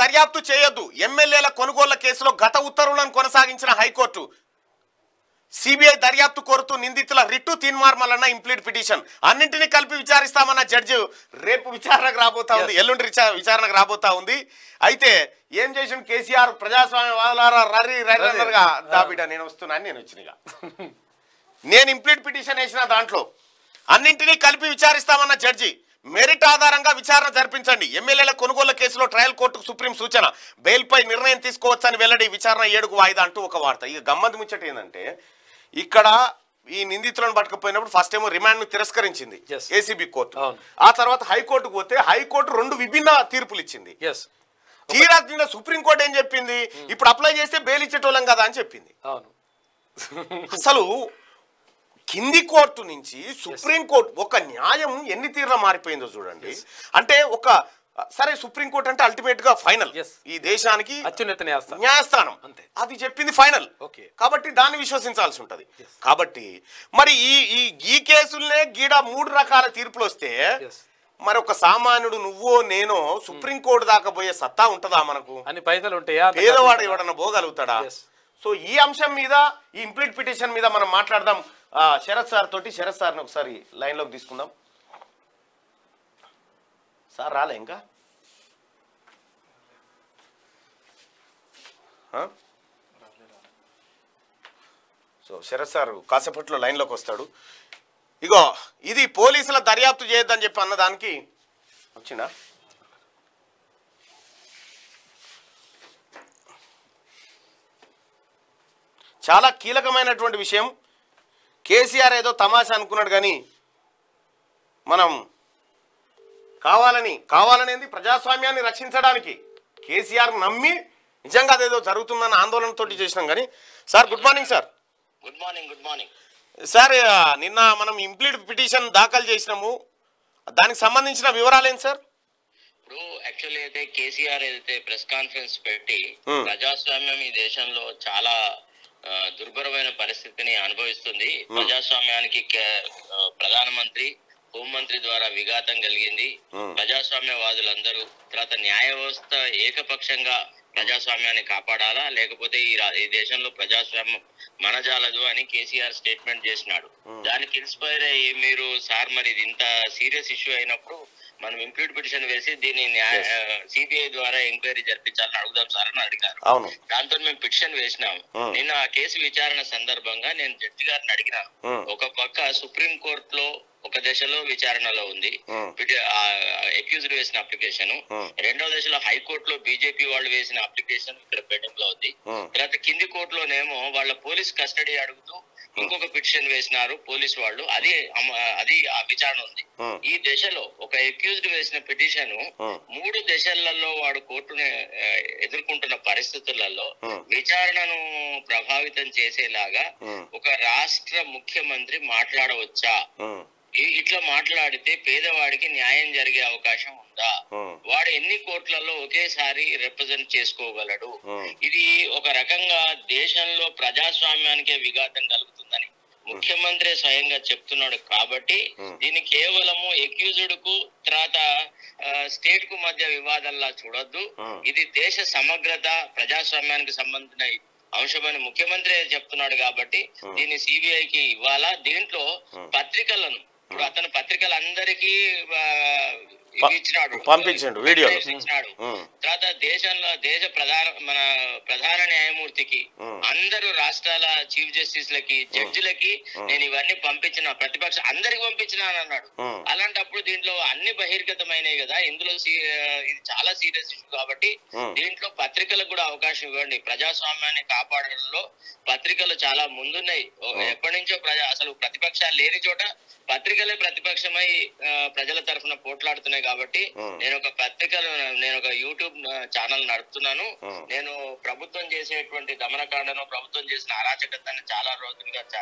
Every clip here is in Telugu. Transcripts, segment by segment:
దర్యాప్తు చేయొద్దు ఎమ్మెల్యేల కొనుగోళ్ల కేసులో గత ఉత్తర్వులను కొనసాగించిన హైకోర్టు సిబిఐ దర్యాప్తు కోరుతూ నిందితుల రిట్టు తీన్మార్మలన్న ఇంప్లీడ్ పిటిషన్ అన్నింటినీ కలిపి విచారిస్తామన్న జడ్జి రేపు విచారణకు రాబోతా ఉంది ఎల్లుండి విచా- విచారణకు రాబోతా ఉంది అయితే ఏం చేసిన కేసీఆర్ ప్రజాస్వామ్య వాదులారా రర్రి రర్రి అన్నారుగా దా బిడ్డ నేను వస్తున్నాను నేను వచ్చినగా నేను ఇంప్లీడ్ పిటిషన్ వేసిన దాంట్లో అన్నింటినీ కలిపి విచారిస్తామన్న జడ్జి మెరిట్ ఆధారంగా విచారణ జరిపించండి ఎమ్మెల్యేల కొనుగోలు కేసులో ట్రయల్ కోర్టుకు సుప్రీం సూచన బెయిల్పై నిర్ణయం తీసుకోవచ్చని వెల్లడి విచారణ ఏడుకు వాయిదా అంటూ ఒక వార్త ఇక గమ్మత్ ముచ్చట ఏంటంటే ఇక్కడ ఈ నిందితులను పట్టుకుపోయినప్పుడు ఫస్ట్ ఏమో రిమాండ్ ను తిరస్కరించింది Yes. ఏసీబీ కోర్టు అవును. ఆ తర్వాత హైకోర్టుకు పోతే హైకోర్టు రెండు విభిన్న తీర్పులు ఇచ్చింది ఎస్ తీరా నిన్న సుప్రీంకోర్టు ఏం చెప్పింది ఇప్పుడు అప్లై చేస్తే బెయిల్ ఇచ్చేటోళ్ళం కదా అని చెప్పింది అవును అసలు కింది కోర్టు నుంచి సుప్రీం కోర్టు ఒక న్యాయం ఎన్ని తీర్ల మారిపోయిందో చూడండి అంటే ఒక సరే సుప్రీం కోర్టు అంటే అల్టిమేట్ గా ఫైనల్ Yes. ఈ దేశానికి అత్యున్నత న్యాయస్థానం న్యాయస్థానం అంతే. అది చెప్పింది ఫైనల్ Okay. కాబట్టి దాన్ని విశ్వసించాల్సి ఉంటది కాబట్టి మరి ఈ ఈ ఈ కేసులనే గీడ మూడు రకాల తీర్పులు వస్తే Yes. మరి ఒక సామాన్యుడు నువ్వో నేనో సుప్రీం కోర్టు దాకా పోయే సత్తా ఉంటదా మనకు అన్ని పైసలు ఉంటాయా అంత పేదవాడు ఖర్చు ఎవడన్నా పోగలుగుతాడా Yes. సో ఈ అంశం మీద ఈ ఇంప్లీట్ పిటిషన్ మీద మనం మాట్లాడదాం ఆ, శరత్ సార్ తోటి శరత్ సార్ని ఒకసారి లైన్లోకి తీసుకుందాం సార్ రాలే ఇంకా ఆ? సో శరత్ సార్ కాసేపట్లో లైన్లోకి వస్తాడు ఇగో ఇది పోలీసుల దర్యాప్తు చేయొద్దని చెప్పి అన్నదానికి వచ్చిందా చాలా కీలకమైనటువంటి విషయం కేసీఆర్ ఏదో తమాషా అనుకున్నాడు కానీ మనం కావాలని కావాలనేది ప్రజాస్వామ్యాన్ని రక్షించడానికి కేసీఆర్ నమ్మి నిజంగా అదేదో జరుగుతుందన్న ఆందోళనతో చేసినాం కానీ sir good morning sir good morning good morning sir ఆ, నిన్న మనం ఇంప్లీడ్ పిటిషన్ దాఖలు చేసినాము దానికి సంబంధించిన వివరాలు ఏంటి సార్ ఇప్పుడు యాక్చువల్లీ అయితే కేసీఆర్ ఏదైతే ప్రెస్ కాన్ఫరెన్స్ పెట్టి Hmm. ప్రజాస్వామ్యం ఈ దేశంలో చాలా ఆ, దుర్భరమైన పరిస్థితిని అనుభవిస్తుంది ప్రజాస్వామ్యానికి కే- ఆ, ప్రధానమంత్రి హోంమంత్రి ద్వారా విఘాతం కలిగింది Hmm. ప్రజాస్వామ్యవాదులందరూ తర్వాత న్యాయ వ్యవస్థ ఏకపక్షంగా ప్రజాస్వామ్యాన్ని కాపాడాలా లేకపోతే ఈ రా- ఈ దేశంలో ప్రజాస్వామ్యం మనజాలదు అని కేసీఆర్ స్టేట్మెంట్ చేసినాడు దానికి ఇన్స్పైర్ అయ్యి మీరు సార్ మరి ఇది ఇంత సీరియస్ ఇష్యూ అయినప్పుడు మనం ఇంప్లీడ్ పిటిషన్ వేసి దీన్ని న్యాయ సిబిఐ ద్వారా ఎంక్వైరీ జరిపించాలని అడుగుదాం సార్ అని అడిగారు అవును దాంతో మేము పిటిషన్ వేసినాం Hmm. నిన్న ఆ కేసు విచారణ సందర్భంగా నేను జడ్జి గారిని అడిగినాను Hmm. ఒక పక్క సుప్రీం కోర్టులో ఒక దశలో విచారణలో ఉంది Hmm. అక్యూజ్డ్ వేసిన అప్లికేషన్ Hmm. రెండో దశలో హైకోర్టులో బీజేపీ వాళ్ళు వేసిన అప్లికేషన్ ఇక్కడ పెండింగ్ లో ఉంది Hmm. తర్వాత కింది కోర్టులోనేమో వాళ్ళ పోలీస్ కస్టడీ అడుగుతూ ఇంకొక పిటిషన్ వేసినారు పోలీస్ వాళ్ళు అది అమ- అది ఆ విచారణ ఉంది Hmm. ఈ దశలో ఒక అక్యూజ్డ్ వేసిన పిటిషన్ Hmm. మూడు దశలలో వాడు కోర్టుని ఆ, ఎదుర్కొంటున్న పరిస్థితులలో Hmm. విచారణను ప్రభావితం చేసేలాగా Hmm. ఒక రాష్ట్ర ముఖ్యమంత్రి మాట్లాడవచ్చా ఉమ్, ఈ- ఇట్లా మాట్లాడితే పేదవాడికి న్యాయం జరిగే అవకాశం ఉందా ఉమ్, వాడు ఎన్ని కోట్లలో ఒకేసారి రిప్రజెంట్ చేసుకోగలడు Hmm. ఇది ఒక రకంగా దేశంలో ప్రజాస్వామ్యానికే విఘాతం కలుగుతుందని ముఖ్యమంత్రి స్వయంగా చెప్తున్నాడు కాబట్టి Hmm. దీన్ని కేవలము ఎక్యూజ్డ్ కు తర్వాత స్టేట్ కు మధ్య వివాదంలా చూడొద్దు Hmm. ఇది దేశ సమగ్రత ప్రజాస్వామ్యానికి సంబంధించిన అంశమని ముఖ్యమంత్రి చెప్తున్నాడు కాబట్టి దీన్ని సిబిఐకి ఇవ్వాలా దీంట్లో పత్రికలను ఇప్పుడు అతను పత్రికలందరికీ ఆ, ఇవి ఇచ్చినాడు పంపించిండు వీడియోలు. ఇచ్చినాడు ఉమ్, తర్వాత దేశంలో దేశ ప్రధాన మన ప్రధాన న్యాయమూర్తికి Hmm. అందరూ రాష్ట్రాల చీఫ్ జస్టిస్ లకి జడ్జిలకి నేను ఇవన్నీ పంపించిన ప్రతిపక్ష అందరికి పంపించిన అని అన్నాడు Hmm. అలాంటప్పుడు దీంట్లో అన్ని బహిర్గతమైనవి కదా ఇందులో సీ- ఇది చాలా సీరియస్ ఇష్యూ కాబట్టి Hmm. దీంట్లో పత్రికలకు కూడా అవకాశం ఇవ్వండి ప్రజాస్వామ్యాన్ని కాపాడడంలో పత్రికలు చాలా ముందున్నాయి ఓ- ఎప్పటి నుంచో ప్రజా అసలు ప్రతిపక్షాలు లేని చోట పత్రికలే ప్రతిపక్షమై ఆ, ప్రజల తరఫున పోట్లాడుతున్నాయి కాబట్టి Hmm. నేను ఒక పత్రికలు నేను ఒక యూట్యూబ్ ఛానల్ నడుపుతున్నాను Hmm. నేను ప్రభుత్వం చేసేటువంటి దమనకాండను ప్రభుత్వం చేసిన అరాచకతాన్ని చాలా రోజులుగా చా-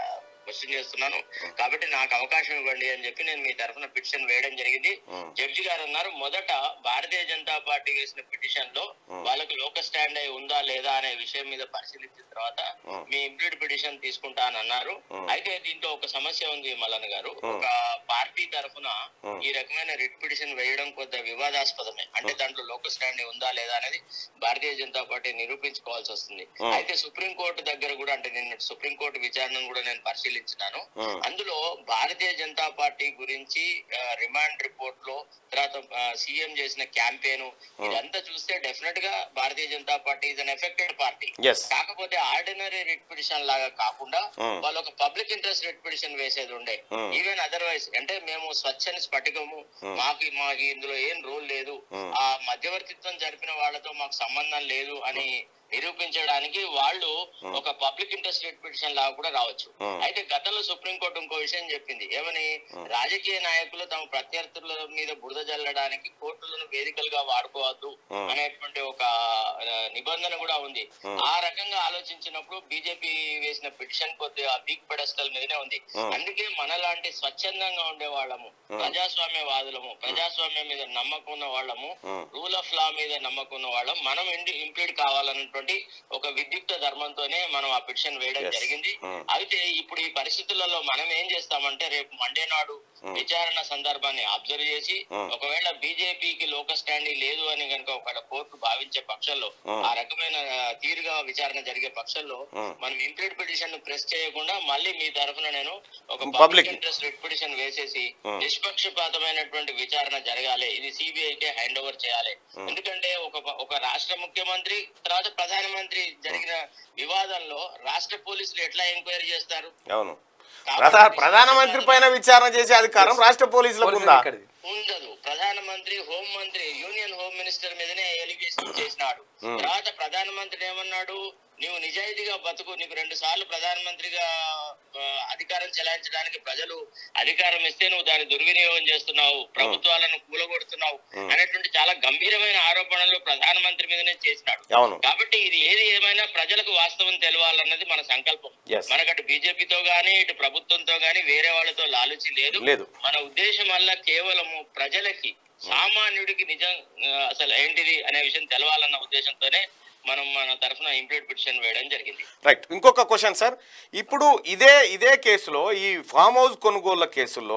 క్వశ్చన్ చేస్తున్నాను కాబట్టి నాకు అవకాశం ఇవ్వండి అని చెప్పి నేను మీ తరఫున పిటిషన్ వేయడం జరిగింది జడ్జి గారు అన్నారు మొదట భారతీయ జనతా పార్టీ వేసిన పిటిషన్ లో వాళ్ళకు లోక స్టాండ్ అయి ఉందా లేదా అనే విషయం మీద పరిశీలించిన తర్వాత మీ ఇంప్లీడ్ పిటిషన్ తీసుకుంటా అని అన్నారు అయితే దీంట్లో ఒక సమస్య ఉంది మల్లన్న గారు ఒక పార్టీ తరఫున ఈ రకమైన రిట్ పిటిషన్ వేయడం కొద్దిగా వివాదాస్పదమే అంటే దాంట్లో లోక స్టాండ్ ఉందా లేదా అనేది భారతీయ జనతా పార్టీ నిరూపించుకోవాల్సి వస్తుంది అయితే సుప్రీం కోర్టు దగ్గర కూడా అంటే నిన్న సుప్రీం కోర్టు విచారణను కూడా నేను పరిశీలించినాను అందులో భారతీయ జనతా పార్టీ గురించి ఆ, రిమాండ్ రిపోర్ట్ లో తర్వాత ఆ, సీఎం చేసిన క్యాంపెయిన్ ఇదంతా చూస్తే డెఫినెట్ గా Bharatiya Janata party is an affected party as కాకపోతే ఆర్డినరీ రిట్ పిటిషన్ లాగా కాకుండా Hmm. వాళ్ళు ఒక పబ్లిక్ ఇంట్రెస్ట్ రిట్ పిటిషన్ వేసేది ఉండే Hmm. ఈవెన్ అదర్వైజ్ అంటే మేము స్వచ్ఛని స్ఫటికము మాకు మాకు ఇందులో ఏం రోల్ లేదు Hmm. ఆ మధ్యవర్తిత్వం జరిపిన వాళ్ళతో మాకు సంబంధం లేదు అని నిరూపించడానికి వాళ్ళు ఒక పబ్లిక్ ఇంట్రెస్ట్ రిట్ పిటిషన్ లాగా కూడా రావచ్చు Hmm. అయితే గతంలో సుప్రీంకోర్టు ఇంకో విషయం చెప్పింది ఏమని రాజకీయ నాయకులు తమ ప్రత్యర్థుల మీద బురద జల్లడానికి కోర్టులను వేదికలుగా వాడుకోవద్దు Hmm. అనేటువంటి ఒక ఆ, నిబంధన కూడా ఉంది ఆ రకంగా ఆలోచించినప్పుడు బీజేపీ వేసిన పిటిషన్ కొద్దిగా వీక్ పెడస్టల్ మీదనే ఉంది Hmm. అందుకే మనలాంటి స్వచ్ఛందంగా ఉండే వాళ్ళము ప్రజాస్వామ్య వాదులము ప్రజాస్వామ్యం మీద నమ్మకం ఉన్న వాళ్ళము Hmm. రూల్ ఆఫ్ లా మీద నమ్మకం ఉన్న వాళ్ళం మనం ఇంప్లీడ్ కావాలన్నటువంటి ఒక విద్యుక్త ధర్మంతోనే మనం ఆ పిటిషన్ వేయడం Yes. జరిగింది Hmm. అయితే ఇప్పుడు ఈ పరిస్థితులలో మనం ఏం చేస్తామంటే రేపు మండే నాడు విచారణ సందర్భాన్ని అబ్జర్వ్ చేసి Hmm. ఒకవేళ బీజేపీకి లోక స్టాండింగ్ లేదు అని కనుక ఒకవేళ కోర్టు భావించే పక్షంలో Hmm. ఆ రకమైన ఆ, తీరుగా విచారణ జరిగే పక్షంలో Hmm. మనం ఇంప్లీడ్ పిటిషన్ ప్రెస్ చేయకుండా మళ్ళీ మీ తరఫున నేను ఒక Public. Public interest writ petition వేసేసి Hmm. నిష్పక్షపాతమైనటువంటి విచారణ జరగాలి ఇది సిబిఐకి హ్యాండ్ ఓవర్ చేయాలి ఎందుకంటే ఒక ఒక రాష్ట్ర ముఖ్యమంత్రి తర్వాత ప్రధానమంత్రి జరిగిన వివాదంలో రాష్ట్ర పోలీసులు ఎట్లా ఎంక్వైరీ చేస్తారు అవును కాబట్టి ప్రధా- ప్రధానమంత్రి పైన విచారణ చేసే అధికారం రాష్ట్ర పోలీసులకు ఉందా ఇక్కడిది. ఉండదు ప్రధానమంత్రి హోం మంత్రి యూనియన్ హోమ్ మినిస్టర్ మీదనే ఎలిగేషన్ చేసినాడు తర్వాత ప్రధానమంత్రి ఏమన్నాడు నీవు నిజాయితీగా బతుకు నీకు రెండు సార్లు ప్రధానమంత్రిగా ఆ, అధికారం చెలాయించడానికి ప్రజలు అధికారం ఇస్తే నువ్వు దాన్ని దుర్వినియోగం చేస్తున్నావు ప్రభుత్వాలను కూలగొడుతున్నావు అనేటువంటి చాలా గంభీరమైన ఆరోపణలు ప్రధానమంత్రి మీదనే చేసినాడు అవును కాబట్టి ఇది ఏది ఏమైనా ప్రజలకు వాస్తవం తెలవాలన్నది మన సంకల్పం Yes. మనకు అటు బీజేపీతో గానీ ఇటు ప్రభుత్వంతో గానీ వేరే వాళ్ళతో లాలుచి లేదు లేదు. మన ఉద్దేశం వల్ల కేవలము ప్రజలకి సామాన్యుడికి నిజం ఆ, అసలు ఏంటిది అనే విషయం తెలవాలన్న ఉద్దేశంతోనే మనం మన తరఫున ఇంప్లీడ్ పిటిషన్ వేయడం జరిగింది రైట్ ఇంకొక క్వశ్చన్ సార్ ఇప్పుడు ఇదే ఇదే కేసులో ఈ ఫామ్ హౌస్ కొనుగోళ్ల కేసుల్లో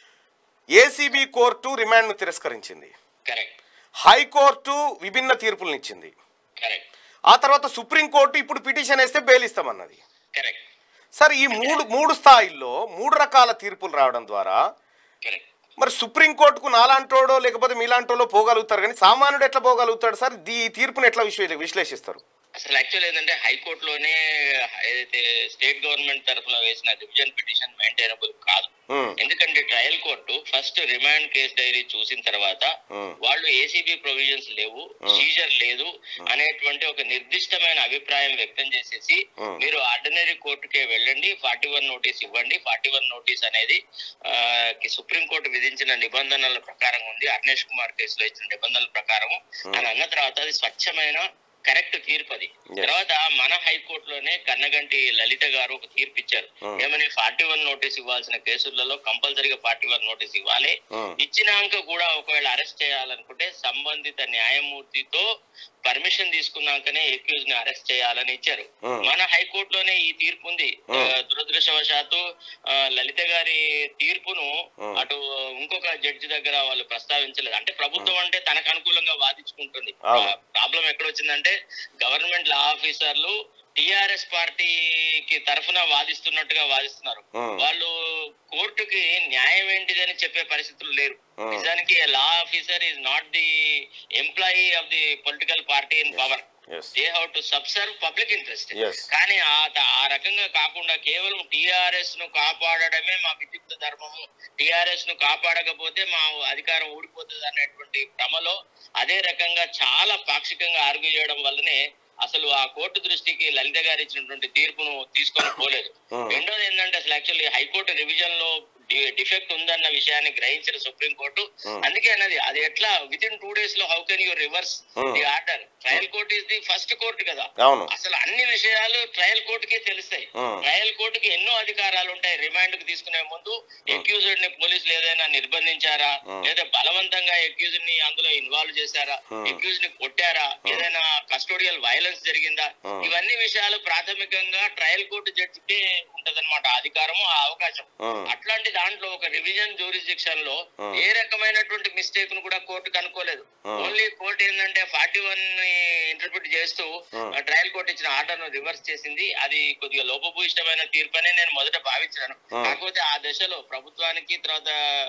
ఏసీబీ కోర్టు రిమాండ్ను తిరస్కరించింది కరెక్ట్ హైకోర్టు విభిన్న తీర్పులనిచ్చింది కరెక్ట్ ఆ తర్వాత సుప్రీంకోర్టు ఇప్పుడు పిటిషన్ వేస్తే బెయిల్ ఇస్తామన్నది కరెక్ట్ సార్ ఈ మూడు మూడు స్థాయిల్లో మూడు రకాల తీర్పులు రావడం ద్వారా కరెక్ట్ మరి సుప్రీంకోర్టుకు నాలాంటోడో లేకపోతే మీలాంటోడో పోగలుగుతారు కానీ సామాన్యుడు ఎట్లా పోగలుగుతాడు సార్ ఈ తీర్పును ఎట్లా విశ్లే విశ్లేషిస్తారు అసలు యాక్చువల్ ఏంటంటే హైకోర్టులోనే ఏదైతే స్టేట్ గవర్నమెంట్ తరఫున వేసిన డివిజన్ పిటిషన్ మెయింటైనబుల్ కాదు ఉమ్, ఎందుకంటే trial court first remand case diary చూసిన తర్వాత Hmm. వాళ్ళు ఏసీబీ ప్రొవిజన్స్ లేవు సీజర్ లేదు అనేటువంటి ఒక నిర్దిష్టమైన అభిప్రాయం వ్యక్తం చేసేసి Hmm. మీరు ఆర్డినరీ కోర్టుకే వెళ్ళండి ఫార్టీ వన్ నోటీస్ ఇవ్వండి ఫార్టీ వన్ నోటీస్ అనేది ఆ, కి సుప్రీం కోర్టు విధించిన నిబంధనల ప్రకారం ఉంది అర్నేష్ కుమార్ కేసులో ఇచ్చిన నిబంధనల ప్రకారం అని అన్న తర్వాత అది స్వచ్ఛమైన కరెక్ట్ తీర్పు అది Yes. తర్వాత మన హైకోర్టులోనే కన్నగంటి లలిత గారు ఒక తీర్పు ఇచ్చారు Hmm. ఏమని ఫార్టీ వన్ నోటీస్ ఇవ్వాల్సిన కేసులలో కంపల్సరీగా ఫార్టీ వన్ నోటీస్ ఇవ్వాలి Hmm. ఇచ్చినాక కూడా ఒకవేళ అరెస్ట్ చేయాలనుకుంటే సంబంధిత న్యాయమూర్తితో పర్మిషన్ తీసుకున్నాకనే ఎక్యూజ్ ని అరెస్ట్ చేయాలని ఇచ్చారు Hmm. మన హైకోర్టులోనే ఈ తీర్పు ఉంది Hmm. ఆ, దురదృష్టవశాత్తు ఆ, లలిత గారి తీర్పును Hmm. అటు ఇంకొక జడ్జి దగ్గర వాళ్ళు ప్రస్తావించలేదు అంటే ప్రభుత్వం అంటే తనకు అనుకూలంగా వాదించుకుంటుంది అవును. ప్రాబ్లం ఎక్కడ వచ్చిందంటే గవర్నమెంట్ లా ఆఫీసర్లు టిఆర్ఎస్ పార్టీకి తరఫున వాదిస్తున్నట్టుగా వాదిస్తున్నారు Hmm. వాళ్ళు కోర్టుకి న్యాయం ఏంటిదని చెప్పే పరిస్థితులు లేరు Hmm. నిజానికి law officer is not the employee of the political party in power as they have to subserve public interest Yes. కానీ ఆ త- ఆ రకంగా కాకుండా కేవలం టిఆర్ఎస్ ను కాపాడడమే మా విద్యుక్త ధర్మము టిఆర్ఎస్ ను కాపాడకపోతే మా అధికారం ఊడిపోతుంది అనేటువంటి భ్రమలో అదే రకంగా చాలా పాక్షికంగా ఆర్గ్యూ చేయడం వల్లనే అసలు ఆ కోర్టు దృష్టికి లలిత గారు ఇచ్చినటువంటి తీర్పును తీసుకొని పోలేదు Hmm. రెండోది ఏంటంటే అసలు యాక్చువల్లీ హైకోర్టు రివిజన్ లో ఈ డిఫెక్ట్ ఉందన్న విషయాన్ని గ్రహించిన సుప్రీంకోర్టు అందుకే అన్నది అది ఎట్లా విత్ ఇన్ టూ డేస్ లో how can you reverse the order trial court is the first court కదా అవును అసలు అన్ని విషయాలు ట్రయల్ కోర్టుకే తెలుస్తాయి Hmm. ట్రయల్ కోర్టుకి ఎన్నో అధికారాలు ఉంటాయి రిమాండ్ కు తీసుకునే ముందు అక్యూజ్డ్ ని పోలీసులు ఏదైనా నిర్బంధించారా లేదా బలవంతంగా అక్యూజ్డ్ ని అందులో ఇన్వాల్వ్ చేశారా అక్యూజ్ ని కొట్టారా ఏదైనా కస్టోడియల్ వైలెన్స్ జరిగిందా ఇవన్నీ విషయాలు ప్రాథమికంగా ట్రయల్ కోర్టు జడ్జికే ఉంటదన్నమాట అధికారము ఆ అవకాశం Hmm. అట్లాంటి దాంట్లో ఒక రివిజన్ జూరిస్డిక్షన్ లో ఏ రకమైనటువంటి మిస్టేక్ ను కూడా కోర్టు కనుక్కోలేదు ఓన్లీ కోర్టు ఏంటంటే ఫార్టీ వన్ ని ఇంటర్ప్రిట్ చేస్తూ ట్రయల్ కోర్టు ఇచ్చిన ఆర్డర్ ను రివర్స్ చేసింది అది కొద్దిగా లోపభూయిష్టమైన తీర్పనే నేను మొదట భావించాను కాకపోతే ఆ దశలో ప్రభుత్వానికి తర్వాత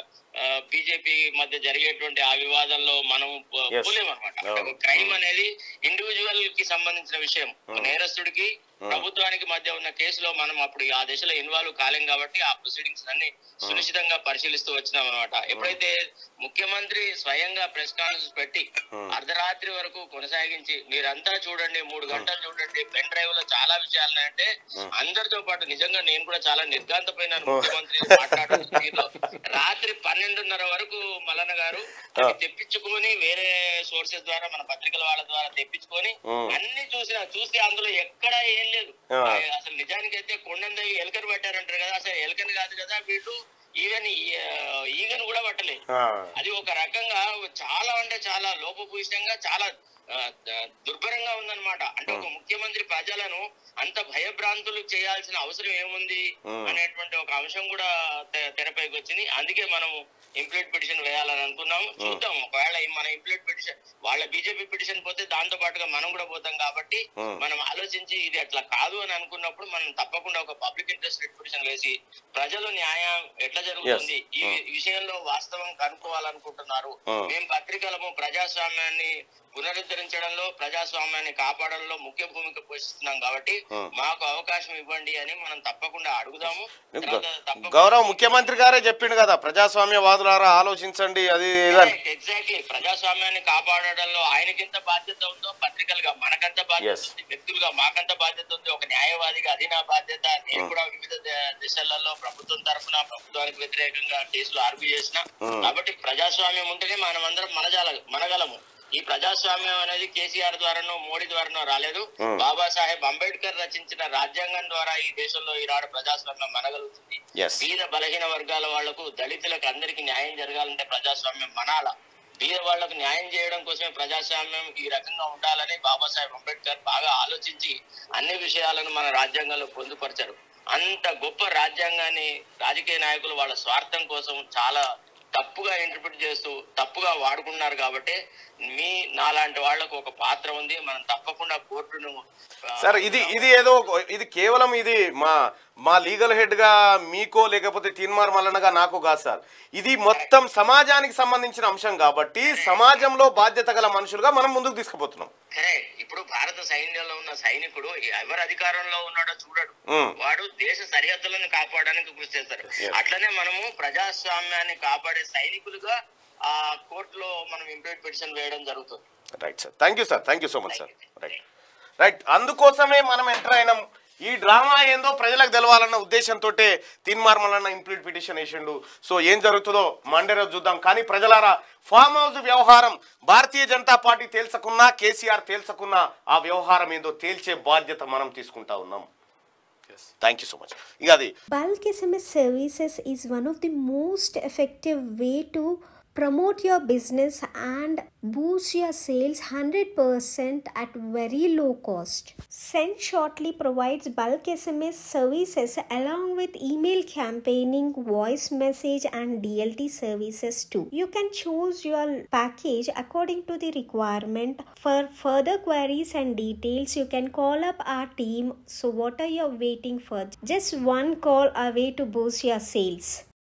బీజేపీ మధ్య జరిగేటువంటి ఆ వివాదంలో మనం Yes. పోలేమన్నమాట అవును. క్రైమ్ అనేది ఇండివిజువల్ కి సంబంధించిన విషయం నేరస్తుడికి ప్రభుత్వానికి మధ్య ఉన్న కేసులో మనం అప్పుడు ఆ దశలో ఇన్వాల్వ్ కాలేం కాబట్టి ఆ ప్రొసీడింగ్స్ అన్ని సునిశ్చితంగా పరిశీలిస్తూ వచ్చినాం అనమాట ఎప్పుడైతే ముఖ్యమంత్రి స్వయంగా ప్రెస్ కాన్ఫరెన్స్ పెట్టి అర్ధరాత్రి వరకు కొనసాగించి మీరంతా చూడండి మూడు గంటలు చూడండి పెన్ డ్రైవ్ లో చాలా విషయాలు ఉన్నాయంటే అందరితో పాటు నిజంగా నేను కూడా చాలా నిర్గాంతపోయినాను ముఖ్యమంత్రి మాట్లాడుతున్న తీరులో రాత్రి పన్నెండున్నర వరకు మల్లన్న గారు అది తెప్పించుకొని వేరే సోర్సెస్ ద్వారా మన పత్రికల వాళ్ళ ద్వారా తెప్పించుకొని అన్ని చూసిన చూస్తే అందులో ఎక్కడ ఏం లేదు ఆ. అసలు నిజానికి అయితే కొండందవి ఎలకని పట్టారంటారు కదా అసలు ఎలకని కాదు కదా వీళ్ళు ఈవెన్ ఈగను కూడా పట్టలేదు ఆ, అది ఒక రకంగా చాలా అంటే చాలా లోపభూయిష్టంగా చాలా ఆ, ద- దుర్భరంగా ఉందన్నమాట అంటే ఒక ముఖ్యమంత్రి ప్రజలను అంత భయభ్రాంతులు చేయాల్సిన అవసరం ఏముంది అనేటువంటి ఒక అంశం కూడా తె- తెరపైకి వచ్చింది అందుకే మనం ఇంప్లీట్ పిటిషన్ వేయాలని అనుకున్నాము చూద్దాం ఒకవేళ ఈ మన ఇంప్లీట్ పిటిషన్ వాళ్ళ బీజేపీ పిటిషన్ పోతే దాంతో పాటుగా మనం కూడా పోతాం కాబట్టి మనం ఆలోచించి ఇది అట్లా కాదు అని అనుకున్నప్పుడు మనం తప్పకుండా ఒక పబ్లిక్ ఇంట్రెస్ట్ పిటిషన్ వేసి ప్రజలు న్యాయం ఎట్లా జరుగుతుంది ఈ విషయంలో వాస్తవం కనుక్కోవాలనుకుంటున్నారు మేము పత్రికలము ప్రజాస్వామ్యాన్ని పునరుద్ధరించడంలో ప్రజాస్వామ్యాన్ని కాపాడంలో ముఖ్య భూమిక పోషిస్తున్నాం కాబట్టి మాకు అవకాశం ఇవ్వండి అని మనం తప్పకుండా అడుగుదాము తర్వాత తప్పకుండా గౌరవ ముఖ్యమంత్రి గారే చెప్పిండు కదా ప్రజాస్వామ్యవాదులారా ఆలోచించండి అది ఇదని ఎగ్జాక్ట్లీ ప్రజాస్వామ్యాన్ని కాపాడడంలో ఆయనకింత బాధ్యత ఉందో పత్రికలుగా మనకంత బాధ్యత Yes. ఉంది వ్యక్తులుగా మాకంత బాధ్యత ఉంది ఒక న్యాయవాదిగా అది నా బాధ్యత నేను కూడా వివిధ ద- దిశలలో ప్రభుత్వం తరఫున ప్రభుత్వానికి వ్యతిరేకంగా కేసులు ఆర్గ్యూ చేసిన కాబట్టి ప్రజాస్వామ్యం ఉంటేనే మనం అందరం మనజాల మనగలము ఈ ప్రజాస్వామ్యం అనేది కేసీఆర్ ద్వారానో మోడీ ద్వారానో రాలేదు బాబాసాహెబ్ అంబేద్కర్ రచించిన రాజ్యాంగం ద్వారా ఈ దేశంలో ఈనాడు ప్రజాస్వామ్యం మనగలుగుతుంది ఎస్ బీద బలహీన వర్గాల వాళ్లకు దళితులకు అందరికి న్యాయం జరగాలంటే ప్రజాస్వామ్యం మనాల బీద వాళ్లకు న్యాయం చేయడం కోసమే ప్రజాస్వామ్యం ఈ రకంగా ఉండాలని బాబాసాహెబ్ అంబేద్కర్ బాగా ఆలోచించి అన్ని విషయాలను మన రాజ్యాంగంలో పొందుపరిచారు అంత గొప్ప రాజ్యాంగాన్ని రాజకీయ నాయకులు వాళ్ళ స్వార్థం కోసం చాలా తప్పుగా ఇంటర్ప్రిట్ చేస్తూ తప్పుగా వాడుకున్నారు కాబట్టి మీ నాలాంటి వాళ్లకు ఒక పాత్ర ఉంది మనం తప్పకుండా కోర్టును ఆ, సార్ ఇది ఇది ఏదో ఇది కేవలం ఇది మా మా లీగల్ హెడ్ గా మీకో లేకపోతే తీన్మార్ మల్లనగా నాకు కాదు సార్ ఇది మొత్తం సమాజానికి సంబంధించిన అంశం కాబట్టి సమాజంలో బాధ్యత గల మనుషులుగా మనం ముందుకు తీసుకుపోతున్నాం కరెక్ట్ ఇప్పుడు భారత సైన్యంలో ఉన్న సైనికుడు ఎవరు అధికారంలో ఉన్నాడో చూడడు ఉమ్. వాడు దేశ సరిహద్దులను కాపాడడానికి కృషి చేస్తారు అట్లనే మనము ప్రజాస్వామ్యాన్ని కాపాడే సైనికులుగా ఆ కోర్టులో మనం ఇంప్లీట్ పిటిషన్ వేయడం జరుగుతుంది right sir thank you sir thank you so much sir right right అందుకోసమే మనం ఎంటర్ అయినాం ఈ డ్రామా ఏందో ప్రజలకు తెలవాలన్న ఉద్దేశంతో తీన్మార్ మల్లన్న ఇంప్లీట్ పిటిషన్ వేసిండు సో ఏం జరుగుతుందో మండే రోజు చూద్దాం కానీ ప్రజలారా ఫామ్ హౌస్ వ్యవహారం భారతీయ జనతా పార్టీ తేల్చకున్నా కేసీఆర్ తేల్చకున్నా ఆ వ్యవహారం ఏందో తేల్చే బాధ్యత మనం తీసుకుంటా ఉన్నాం థ్యాంక్ యూ సో మచ్ ఇక అది Bulk SMS services is one of the most effective way to promote your business and boost your sales 100% at very low cost. Send Shortly provides bulk SMS services along with email campaigning, voice message and DLT services too. You can choose your package according to the requirement. For further queries and details, you can call up our team. So what are you waiting for? Just one call away to boost your sales.